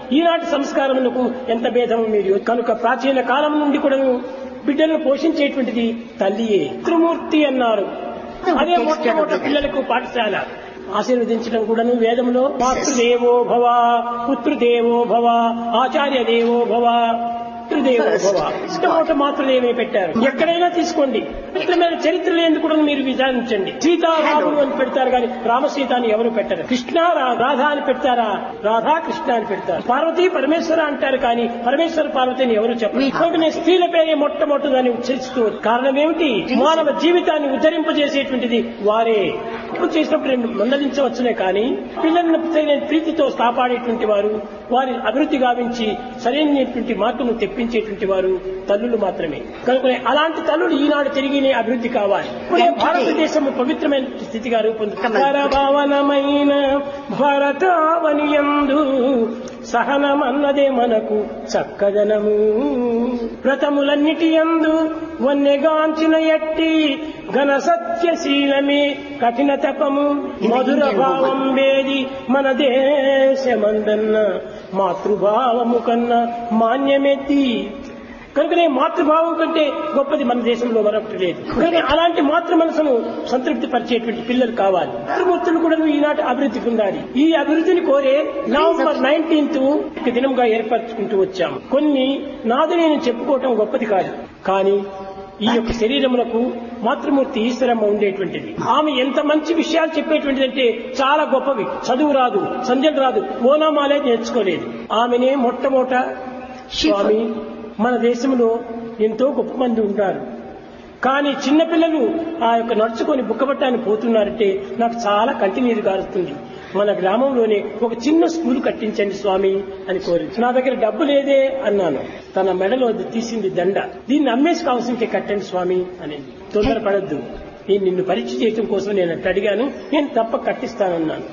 ఈనాటి సంస్కారములకు ఎంత భేదం మీరు కనుక ప్రాచీన కాలం నుండి కూడా బిడ్డలను పోషించేటువంటిది తల్లియే త్రిమూర్తి అన్నారు అదే మొట్టమొదటి పిల్లలకు పాఠశాల ఆశీర్వదించడం కూడాను వేదంలో మాతృదేవో భవ పుత్రదేవో భవ ఆచార్య దేవో భవ పితృదేవో భవ మొట్టమొదటి మాతృదేవే పెట్టారు ఎక్కడైనా తీసుకోండి ఇట్లమైన చరిత్రలు ఎందుకు కూడా మీరు విచారించండి సీతారాముడు అని పెడతారు కానీ రామసీత అని ఎవరు పెట్టరు కృష్ణ రా- రాధా అని పెడతారా రాధా కృష్ణ అని పెడతారు పార్వతి పరమేశ్వర అంటారు కానీ పరమేశ్వర పార్వతిని ఎవరు చెప్పరు కనుకనే స్త్రీల పేరే మొట్టమొదటి దాన్ని ఉచ్చరిస్తూ కారణం ఏమిటి మానవ జీవితాన్ని ఉద్ధరింపజేసేటువంటిది వారే తప్పు చేసినప్పుడు రెండు మందలించవచ్చునే కానీ పిల్లలను తగిన ప్రీతితో కాపాడేటువంటి వారు వారి అభివృద్ధి గావించి సరైనటువంటి మార్పును తెప్పించేటువంటి వారు తల్లులు మాత్రమే కనుక అలాంటి తల్లులు ఈనాడు తిరిగినే అభివృద్ధి కావాలి ఇప్పుడే భారతదేశం పవిత్రమైన స్థితిగా రూపొందుతుంది భావనమైన భరతావనియందు సహనమన్నదే మనకు చక్కదనము వ్రతములన్నిటి యందు వన్నెగాంచిన ఎట్టి ఘన సత్యశీలమే కఠిన తపము మధుర భావం వేది మన దేశమందన్న మాతృభావము కన్నా మాన్యమెత్తి కనుకనే మాతృభావం కంటే గొప్పది మన దేశంలో మరొకటి లేదు కనుక అలాంటి మాతృ మనసును సంతృప్తి పరిచేటువంటి పిల్లలు కావాలి మాతృమూర్తులు కూడా ఈనాటి అభివృద్ధి పొందాలి ఈ అభివృద్ధిని కోరే నవంబర్ నైన్టీన్త్ దినంగా ఏర్పరచుకుంటూ వచ్చాము కొన్ని నాది నేను చెప్పుకోవటం గొప్పది కాదు కానీ ఈ యొక్క శరీరములకు మాతృమూర్తి ఈశ్వరమ్మ ఉండేటువంటిది ఆమె ఎంత మంచి విషయాలు చెప్పేటువంటిది అంటే చాలా గొప్పవి చదువు రాదు సంధ్యలు రాదు ఓనామాలే నేర్చుకోలేదు ఆమెనే మొట్టమొదట స్వామి మన దేశంలో ఎంతో గొప్ప మంది ఉంటారు కానీ చిన్నపిల్లలు ఆ యొక్క నడుచుకొని బుక్కబట్టాన్ని పోతున్నారంటే నాకు చాలా కంటినీరు గారుస్తుంది మన గ్రామంలోనే ఒక చిన్న స్కూల్ కట్టించండి స్వామి అని కోరింది నా దగ్గర డబ్బు లేదే అన్నాను తన మెడలో అది తీసింది దండ దీన్ని అమ్మేసి కావాల్సింటే కట్టండి స్వామి అని తొందరపడద్దు నేను నిన్ను పరీక్ష చేయటం కోసం నేను అట్ట అడిగాను నేను తప్ప కట్టిస్తానన్నాను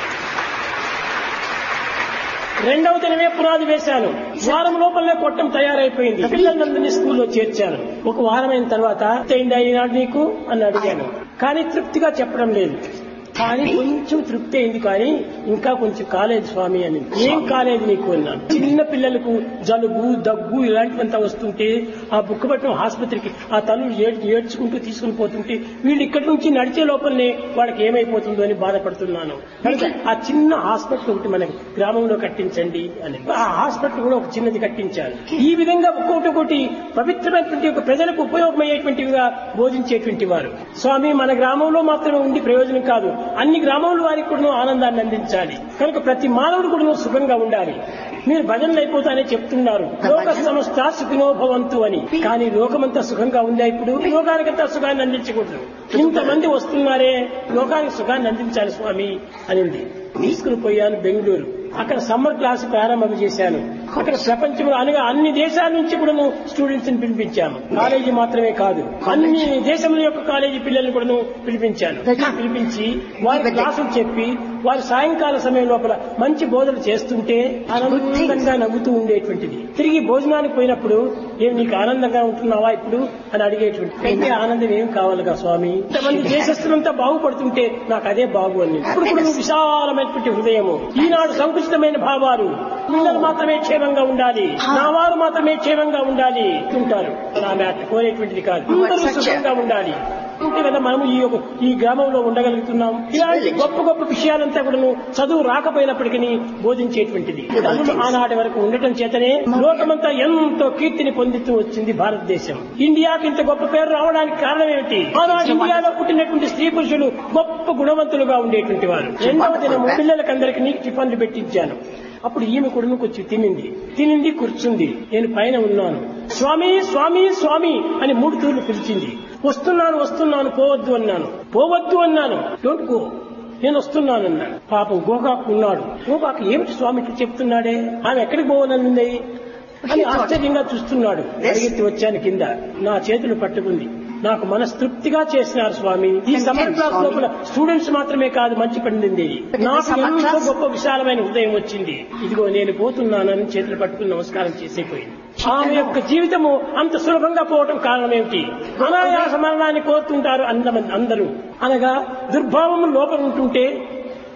రెండవ దినమే పునాది వేశాను వారం లోపలనే కొట్టం తయారైపోయింది పిల్లలందరినీ స్కూల్లో చేర్చాను ఒక వారం అయిన తర్వాత అయిందా ఈనాడు నీకు అని అడిగాను కానీ తృప్తిగా చెప్పడం లేదు కానీ కొంచెం తృప్తి అయింది కానీ ఇంకా కొంచెం కాలేదు స్వామి అని ఏం కాలేదు నీకు అన్నాను చిన్న పిల్లలకు జలుబు దగ్గు ఇలాంటివంతా వస్తుంటే ఆ బుక్కపట్నం ఆసుపత్రికి ఆ తల్లులు ఏడ్- ఏడ్చుకుంటూ తీసుకుని పోతుంటే వీళ్ళు ఇక్కడి నుంచి నడిచే లోపలనే వాళ్ళకి ఏమైపోతుందో అని బాధపడుతున్నాను కనుక ఆ చిన్న హాస్పిటల్ ఒకటి మన గ్రామంలో కట్టించండి అని ఆ హాస్పిటల్ కూడా ఒక చిన్నది కట్టించారు ఈ విధంగా ఒక్కొక్కటి ఒకటి పవిత్రమైనటువంటి ఒక ప్రజలకు ఉపయోగమయ్యేటువంటివిగా బోధించేటువంటి వారు స్వామి మన గ్రామంలో మాత్రమే ఉండి ప్రయోజనం కాదు అన్ని గ్రామాల వారికి కూడా ఆనందాన్ని అందించాలి కనుక ప్రతి మానవుడు కూడా సుఖంగా ఉండాలి మీరు భజనలు అయిపోతానే చెప్తున్నారు లోక సంస్థ సుఖినో భవంతు అని కానీ లోకమంతా సుఖంగా ఉందా ఇప్పుడు లోకానికంతా సుఖాన్ని అందించకూడదు ఇంతమంది వస్తున్నారే లోకానికి సుఖాన్ని అందించాలి స్వామి అని ఉంది తీసుకుని పోయాను బెంగళూరు అక్కడ సమ్మర్ క్లాస్ ప్రారంభం చేశాను అక్కడ ప్రపంచంలో అనగా అన్ని దేశాల నుంచి కూడా స్టూడెంట్స్ ని పిలిపించాము కాలేజీ మాత్రమే కాదు అన్ని దేశముల యొక్క కాలేజీ పిల్లల్ని కూడా పిలిపించాను పిలిపించి వారి క్లాసులు చెప్పి వారి సాయంకాల సమయం లోపల మంచి బోధనలు చేస్తుంటే ఆనందంగా నవ్వుతూ ఉండేటువంటిది తిరిగి భోజనానికి పోయినప్పుడు ఏం నీకు ఆనందంగా ఉంటున్నావా ఇప్పుడు అని అడిగేటువంటి అయితే ఆనందం ఏం కావాలిగా స్వామి ఇంతమంది దేశస్తులంతా బాగుపడుతుంటే నాకు అదే బాగు అని ఇప్పుడు కూడా నువ్వు విశాలమైనటువంటి హృదయము ఈనాడు సంకుచితమైన భావాలు పిల్లలు మాత్రమే క్షేమంగా ఉండాలి నా వారు మాత్రమే క్షేమంగా ఉండాలి ఉంటారు ఆమె అట్లా కోరేటువంటిది కాదు అందరూ సుఖంగా ఉండాలి ఉంటే కదా మనము ఈ యొక్క- ఈ గ్రామంలో ఉండగలుగుతున్నాం ఇలాంటి గొప్ప గొప్ప విషయాలంతా కూడా చదువు రాకపోయినప్పటికీ బోధించేటువంటిది తల్లులు ఆనాటి వరకు ఉండటం చేతనే లోకమంతా ఎంతో కీర్తిని పొందుతూ వచ్చింది భారతదేశం ఇండియాకి ఇంత గొప్ప పేరు రావడానికి కారణం ఏమిటి ఆనాడు ఇండియాలో పుట్టినటువంటి స్త్రీ పురుషులు గొప్ప గుణవంతులుగా ఉండేటువంటి వారు రెండవ దినము పిల్లలకందరికీ టిఫన్లు పెట్టించాను అప్పుడు ఈమె కొడుకు కొంచెం తినింది తినింది కూర్చుంది నేను పైన ఉన్నాను స్వామి స్వామి స్వామి అని మూడు తూర్లు పిలిచింది వస్తున్నాను వస్తున్నాను పోవద్దు అన్నాను పోవద్దు అన్నాను డోంట్ గో నేను వస్తున్నాను అన్నాడు పాపం గోకాకు ఉన్నాడు గోకాకు ఏమిటి స్వామి ఇట్లా చెప్తున్నాడే ఆమె ఎక్కడికి పోవాలనుంది అని ఆశ్చర్యంగా చూస్తున్నాడు పరిగెత్తి వచ్చాను కింద నా చేతులు పట్టుకుంది నాకు మనస్తృప్తిగా చేసినారు స్వామి ఈ సమ్మర్ క్లాస్ లోపల స్టూడెంట్స్ మాత్రమే కాదు మంచి పండింది నాకు ఎంతో గొప్ప విశాలమైన హృదయం వచ్చింది ఇదిగో నేను పోతున్నానని చేతులు పట్టుకుని నమస్కారం చేసేపోయింది ఆమె యొక్క జీవితము అంత సులభంగా పోవటం కారణం ఏమిటి అనాయాస మరణాన్ని కోరుతుంటారు అందమంది అందరూ అనగా దుర్భావము లోపల ఉంటుంటే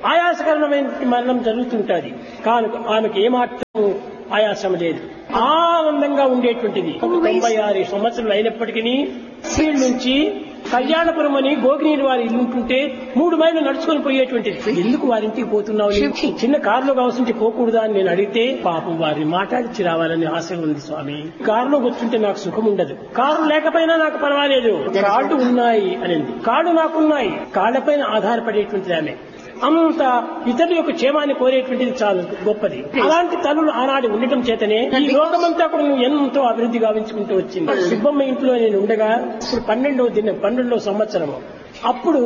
ఆయాసకరమైన మరణం జరుగుతుంటది కానుక ఆమెకి ఏమాత్రం ఆయాసం లేదు ఆనందంగా ఉండేటువంటిది తొంభై ఆరు సంవత్సరాలు అయినప్పటికీ ఫీల్డ్ నుంచి కళ్యాణపురం అని గోగినీరు వారి ఇల్లు ఉంటుంటే మూడు మైళ్ళు నడుచుకొని పోయేటువంటిది ఎందుకు వారింటికి పోతున్నావు నీవు? చిన్న కారులో కావాల్సింటే పోకూడదా అని నేను అడిగితే పాపం వారిని మాట్లాడించి రావాలని ఆశ ఉంది స్వామి కారులో కూర్చుంటే నాకు సుఖం ఉండదు కారు లేకపోయినా నాకు పర్వాలేదు కార్డు ఉన్నాయి అనింది కార్డు నాకున్నాయి కార్డుపైన ఆధారపడేటువంటిది ఆమె అంత ఇతరుల యొక్క క్షేమాన్ని కోరేటువంటిది చాలా గొప్పది అలాంటి తల్లులు ఆనాడు ఉండటం చేతనే ఈ లోకమంతా కూడా నువ్వు ఎంతో అభివృద్ధి గావించుకుంటూ వచ్చింది సుబ్బమ్మ ఇంట్లో నేను ఉండగా ఇప్పుడు పన్నెండవ దినం పన్నెండవ సంవత్సరము అప్పుడు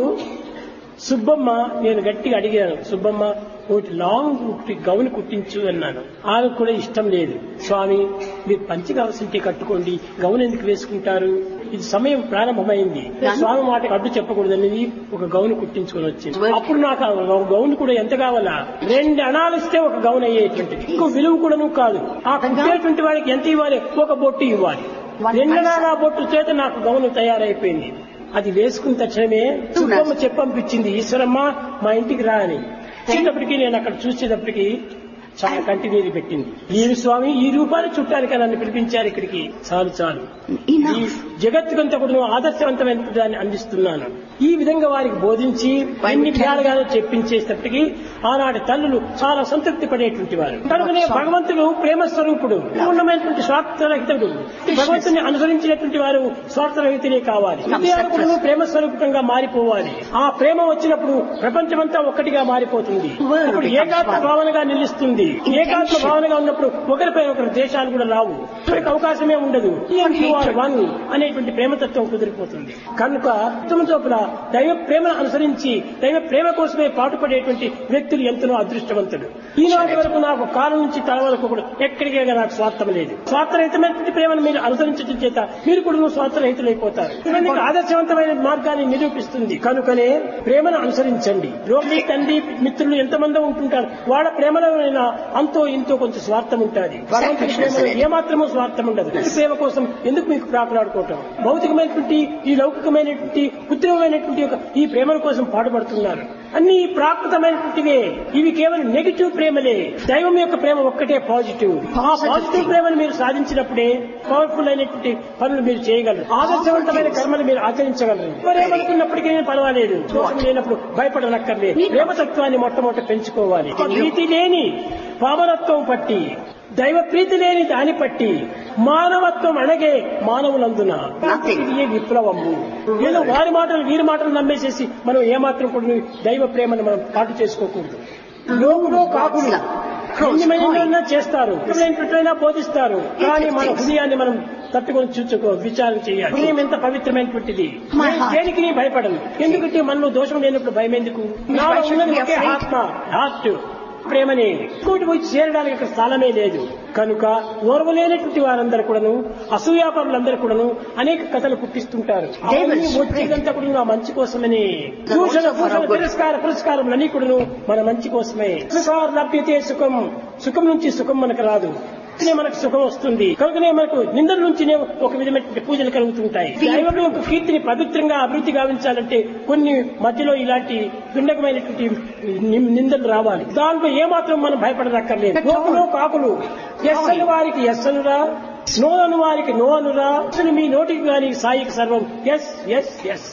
సుబ్బమ్మ నేను గట్టిగా అడిగాను సుబ్బమ్మ ఒకటి లాంగ్ ఒకటి గౌను కుట్టించు అన్నాను ఆమెకు కూడా ఇష్టం లేదు స్వామి మీరు పంచి కావాల్సింటే కట్టుకోండి గౌన్ ఎందుకు వేసుకుంటారు ఇది సమయం ప్రారంభమైంది స్వామి మాట అడ్డు చెప్పకూడదనేది ఒక గౌను కుట్టించుకొని వచ్చింది అప్పుడు నాకు ఆ గౌన్ కూడా ఎంత కావాలా రెండు అణాలు ఇస్తే ఒక గౌన్ అయ్యేటువంటిది ఇంకో విలువ కూడాను కాదు ఆ కుట్టేటువంటి వాడికి ఎంత ఇవ్వాలి ఒక బొట్టు ఇవ్వాలి రెండనాల బొట్టు చేత నాకు గౌను తయారైపోయింది అది వేసుకున్న తక్షణమే సుబ్బమ్మ చెప్పంపించింది ఈశ్వరమ్మ మా ఇంటికి రా అని వచ్చేటప్పటికి నేను అక్కడ చూసేటప్పటికి చాలా కంటి నీరు పెట్టింది మీరు స్వామి ఈ రూపాన్ని చుట్టానికి నన్ను పిలిపించారు ఇక్కడికి చాలు చాలు ఈ Enough. జగత్తుకంతా కూడా ఆదర్శవంతమైన దాన్ని అందిస్తున్నాను ఈ విధంగా వారికి బోధించి అన్ని విధాలుగానే చెప్పించేటప్పటికి ఆనాటి తల్లులు చాలా సంతృప్తి పడేటువంటి వారు కనుకనే భగవంతుడు ప్రేమ స్వరూపుడు పూర్ణమైనటువంటి స్వార్థరహితుడు భగవంతుని అనుసరించినటువంటి వారు స్వార్థరహితులే కావాలి హృదయాలు కూడా ప్రేమ స్వరూపంగా మారిపోవాలి ఆ ప్రేమ వచ్చినప్పుడు ప్రపంచమంతా ఒక్కటిగా మారిపోతుంది అప్పుడు ఏకాత్మ భావనగా నిలుస్తుంది ఏకాత్మ భావనగా ఉన్నప్పుడు ఒకరిపై ఒకరి దేశాలు కూడా రావు ఒకరికి అవకాశమే ఉండదు వన్ అనేటువంటి ప్రేమతత్వం కుదిరిపోతుంది కనుక ఉత్తమ చోపుల దైవ ప్రేమను అనుసరించి దైవ ప్రేమ కోసమే పాటుపడేటువంటి వ్యక్తులు ఎంతనో అదృష్టవంతుడు ఈనాటి వరకు నాకు కాలం నుంచి తల వరకు కూడా ఎక్కడికే నాకు స్వార్థం లేదు స్వార్థరహితమైనటువంటి ప్రేమను మీరు అనుసరించడం చేత మీరు కూడా స్వార్థరహితులైపోతారు ఇది మీకు ఆదర్శవంతమైన మార్గాన్ని నిరూపిస్తుంది కనుకనే ప్రేమను అనుసరించండి రోగి తండ్రి మిత్రులు ఎంతమందో ఉంటుంటారు వాళ్ళ ప్రేమలో అంతో ఇంతో కొంచెం స్వార్థం ఉంటుంది భగవంతుడి ప్రేమలో ఏమాత్రమూ స్వార్థం ఉండదు ఈ ప్రేమ కోసం ఎందుకు మీకు ప్రాకులాడుకోవటం భౌతికమైనటువంటి ఈ లౌకికమైనటువంటి కృత్రిమమైనటువంటి యొక్క ఈ ప్రేమల కోసం పాటుపడుతున్నారు అన్ని ప్రాకృతమైనటువంటివే ఇవి కేవలం నెగిటివ్ ప్రేమలే దైవం యొక్క ప్రేమ ఒక్కటే పాజిటివ్ ఆ పాజిటివ్ ప్రేమను మీరు సాధించినప్పుడే పవర్ఫుల్ అయినటువంటి పనులు మీరు చేయగలరు ఆదర్శవంతమైన కర్మలు మీరు ఆచరించగలరు ఎవరేమనుకున్నప్పటికీ పర్వాలేదు దోషం లేనప్పుడు భయపడనక్కర్లేదు ప్రేమతత్వాన్ని మొట్టమొదటి పెంచుకోవాలి ప్రీతి లేని పావనత్వం పట్టి దైవ ప్రీతి లేని దాని పట్టి మానవత్వం అణగే మానవులందున Nothing. ఇది విప్లవము ఏదో వారి మాటలు వీరి మాటలు నమ్మేసేసి మనం ఏమాత్రం కూడా దైవ ప్రేమను మనం పాటు చేసుకోకూడదు లోకులో కాకులు ఎన్ని మందినైనా చేస్తారు ఎప్పుడైనా బోధిస్తారు కానీ మన హృదయాన్ని మనం తట్టుకొని చూసుకో విచారణ చేయాలి హృదయం ఎంత పవిత్రమైనటువంటిది My heart. దేనికి నీ భయపడను ఎందుకంటే మనలో దోషం లేనప్పుడు భయం ఎందుకు నాలో ఉన్నది ఒకే ఆత్మ హార్ట్ ప్రేమనే ఇంకోటి పోయి చేరడానికి అక్కడ స్థలమే లేదు కనుక ఓర్వలేనటువంటి వారందరూ కూడాను అసూయాపరులందరూ కూడాను అనేక కథలు పుట్టిస్తుంటారు They will అవన్నీ spread. వచ్చేదంతా కూడా నా మంచి కోసమని దూషణ భూషణ తిరస్కార పురస్కారములన్నీ కూడాను మన మంచి కోసమే సుఖార్ లభ్యతే సుఖం సుఖం నుంచి సుఖం మనకు రాదు కనుకనే మనకు సుఖం వస్తుంది కనుకనే మనకు నిందల నుంచినే ఒక విధమైనటువంటి పూజలు కలుగుతుంటాయి దైవం యొక్క కీర్తిని పవిత్రంగా అభివృద్ధి గావించాలంటే కొన్ని మధ్యలో ఇలాంటి దుండకమైనటువంటి ని- నిందలు రావాలి దాంట్లో ఏమాత్రం మనం భయపడనక్కర్లేదు కోకులు కాకులు ఎస్ అని వారికి ఎస్ అనురా నో అను వారికి నో అనురా అసలు మీ నోటికి గాని సాయికి సర్వం ఎస్ ఎస్ ఎస్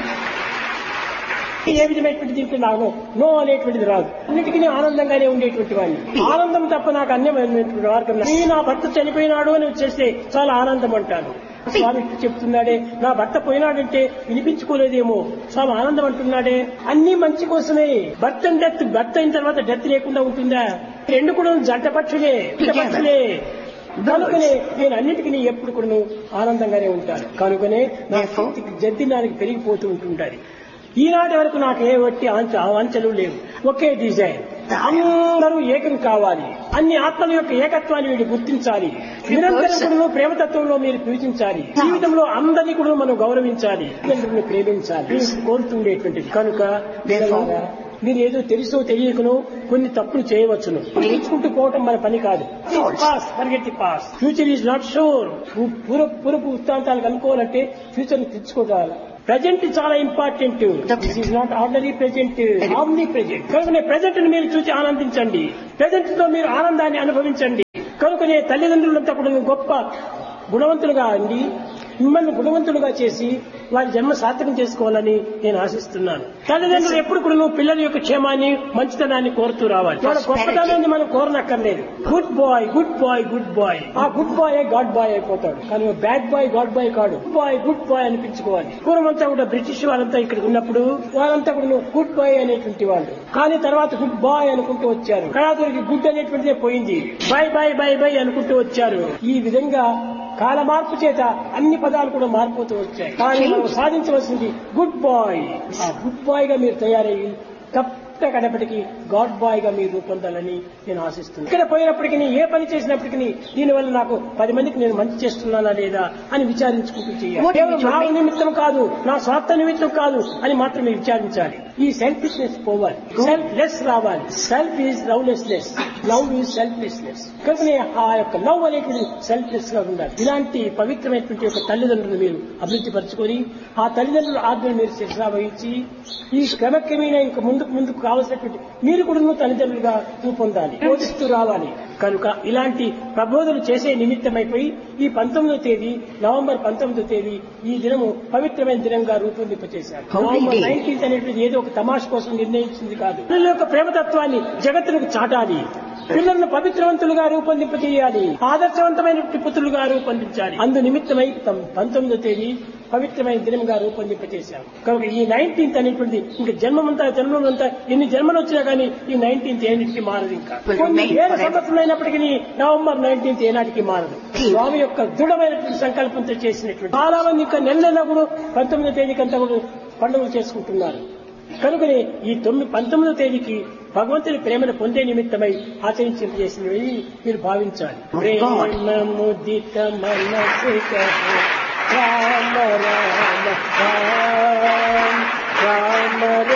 ఏ విధమైనటువంటి దీంట్లో నాకు నో అనేటువంటిది రాదు అన్నిటికీ ఆనందంగానే ఉండేటువంటి వాడిని ఆనందం తప్ప నాకు అన్యమైనటువంటి మార్గం లేదు. నీ నా భర్త చనిపోయినాడు అని వచ్చేస్తే చాలా ఆనందం అంటాను స్వామి ఇట్లా చెప్తున్నాడే నా భర్త పోయినాడంటే వినిపించుకోలేదేమో స్వామి ఆనందం అంటున్నాడే అన్ని మంచి కోసమే భర్త డెత్ భర్త అయిన తర్వాత డెత్ లేకుండా ఉంటుందా రెండు కూడా జంట పక్షులే జంట పక్షులే కనుకనే నేను అన్నిటికీ ఎప్పుడు కూడా ఆనందంగానే ఉంటాను కనుకనే నా శక్తికి జద్దినానికి పెరిగిపోతూ ఉంటుంటారు ఈనాటి వరకు నాకు ఏ వట్టి ఆంచ ఆంచలు లేవు ఒకే డిజైన్ అందరూ ఏకం కావాలి అన్ని ఆత్మల యొక్క ఏకత్వాన్ని వీడు గుర్తించాలి నిరంతరం కూడా ప్రేమతత్వంలో మీరు పూజించాలి జీవితంలో అందరినీ కూడా మనం గౌరవించాలి అందరిని ప్రేమించాలి ఇది కోరుతుండేటువంటిది కనుక Therefore, మీరు ఏదో తెలుసో తెలియకనో కొన్ని తప్పులు చేయవచ్చును నేర్చుకుంటూ పోవటం మన పని కాదు పాస్ పరిగెత్తి past future is not sure పూర్వ పూర్వపు వృత్తాంతాలు కనుక్కోవాలంటే ఫ్యూచర్ తెచ్చుకోవాలి ప్రజెంట్ చాలా important this is not ordinary present omnipresent కనుకనే ప్రజెంట్ మీరు చూసి ఆనందించండి ప్రజెంట్ తో మీరు ఆనందాన్ని అనుభవించండి కనుకనే తల్లిదండ్రులంతా కూడా గొప్ప గుణవంతులుగా అండి మిమ్మల్ని గుణవంతులుగా చేసి వారి జన్మ సార్థకం చేసుకోవాలని నేను ఆశిస్తున్నాను తల్లిదండ్రులు ఎప్పుడు కూడా నువ్వు పిల్లల యొక్క క్షేమాన్ని మంచితనాన్ని కోరుతూ రావాలి వాళ్ళ గొప్పతనాన్ని మనం కోరనక్కర్లేదు good boy good boy good boy ఆ గుడ్ బాయ్ గాడ్ బాయ్ అయిపోతాడు కానీ బ్యాడ్ బాయ్ గాడ్ బాయ్ కాడు గుడ్ బాయ్ గుడ్ బాయ్ అనిపించుకోవాలి పూర్వమంతా కూడా బ్రిటిష్ వాళ్ళంతా ఇక్కడ ఉన్నప్పుడు వాళ్ళంతా కూడా గుడ్ బాయ్ అనేటువంటి వాళ్ళు కానీ తర్వాత గుడ్ బాయ్ అనుకుంటూ వచ్చారు కళాతురికి గుడ్ అనేటువంటిదే పోయింది బై బై బై బై అనుకుంటూ వచ్చారు ఈ విధంగా కాల మార్పు చేత అన్ని పదాలు కూడా మారిపోతూ వచ్చాయి కానీ మనం సాధించవలసింది గుడ్ బాయ్ ఆ గుడ్ బాయ్ గా మీరు తయారయ్యి తప్ప కడపటికి గాడ్ బాయ్ గా మీరు రూపొందాలని నేను ఆశిస్తున్నాను ఇక్కడ పోయినప్పటికీ ఏ పని చేసినప్పటికీ దీనివల్ల నాకు పది మందికి నేను మంచి చేస్తున్నానా లేదా అని విచారించుకుంటూ చేయాలి What కేవలం is your నా main- నిమిత్తం కాదు నా స్వార్థ నిమిత్తం కాదు అని మాత్రమే విచారించాలి ఈ సెల్ఫిష్నెస్ పోవాలి సెల్ఫ్ లెస్ రావాలి self is lovelessness love is selflessness కనుకనే ఆ యొక్క లవ్ అనేది సెల్ఫ్లెస్ గా ఉండాలి ఇలాంటి పవిత్రమైనటువంటి యొక్క తల్లిదండ్రులు మీరు అభివృద్ధి పరచుకొని ఆ తల్లిదండ్రుల ఆజ్ఞలు మీరు శిక్షణ వహించి ఈ క్రమక్రమేణా ఇంక ముందుకు ముందుకు కావలసినటువంటి మీరు కూడా తల్లిదండ్రులుగా రూపొందాలి బోధిస్తూ రావాలి కనుక ఇలాంటి ప్రబోధనలు చేసే నిమిత్తమైపోయి ఈ పంతొమ్మిదో తేదీ నవంబర్ పంతొమ్మిదో తేదీ ఈ దినము పవిత్రమైన దినంగా రూపొందింపచేశారు Holy నవంబర్ day. నైన్టీన్త్ అనేటువంటి ఏదో ఒక తమాష కోసం నిర్ణయించింది కాదు పిల్లల యొక్క ప్రేమతత్వాన్ని జగత్తులకు చాటాలి పిల్లలను పవిత్రవంతులుగా రూపొందింపజేయాలి ఆదర్శవంతమైనటువంటి పుత్రులుగా రూపొందించాలి అందు నిమిత్తమై తమ పంతొమ్మిదో తేదీ పవిత్రమైన దినంగా రూపొందింపచేశారు కనుక ఈ నైన్టీన్త్ అనేటువంటిది ఇంకా జన్మమంతా జన్మమంతా ఎన్ని జన్మలు వచ్చినా కానీ ఈ నైన్టీన్త్ ఏనాటికి మారదు ఇంకా Will కొన్ని remain వేల forever. సంవత్సరమైనప్పటికీ నవంబర్ నైన్టీన్త్ ఏనాటికి మారదు స్వామి యొక్క దృఢమైనటువంటి సంకల్పంతో చేసినటువంటి చాలా మంది ఇంకా నెల నెల కూడా పంతొమ్మిదో తేదీకంతా కూడా పండుగలు చేసుకుంటున్నారు కనుకనే ఈ తొమ్మిది పంతొమ్మిదో తేదీకి భగవంతుని ప్రేమను పొందే నిమిత్తమై ఆచరించేసినవి మీరు భావించాలి ప్రేమ ముదిత మనసు రామ రామ రామ రామ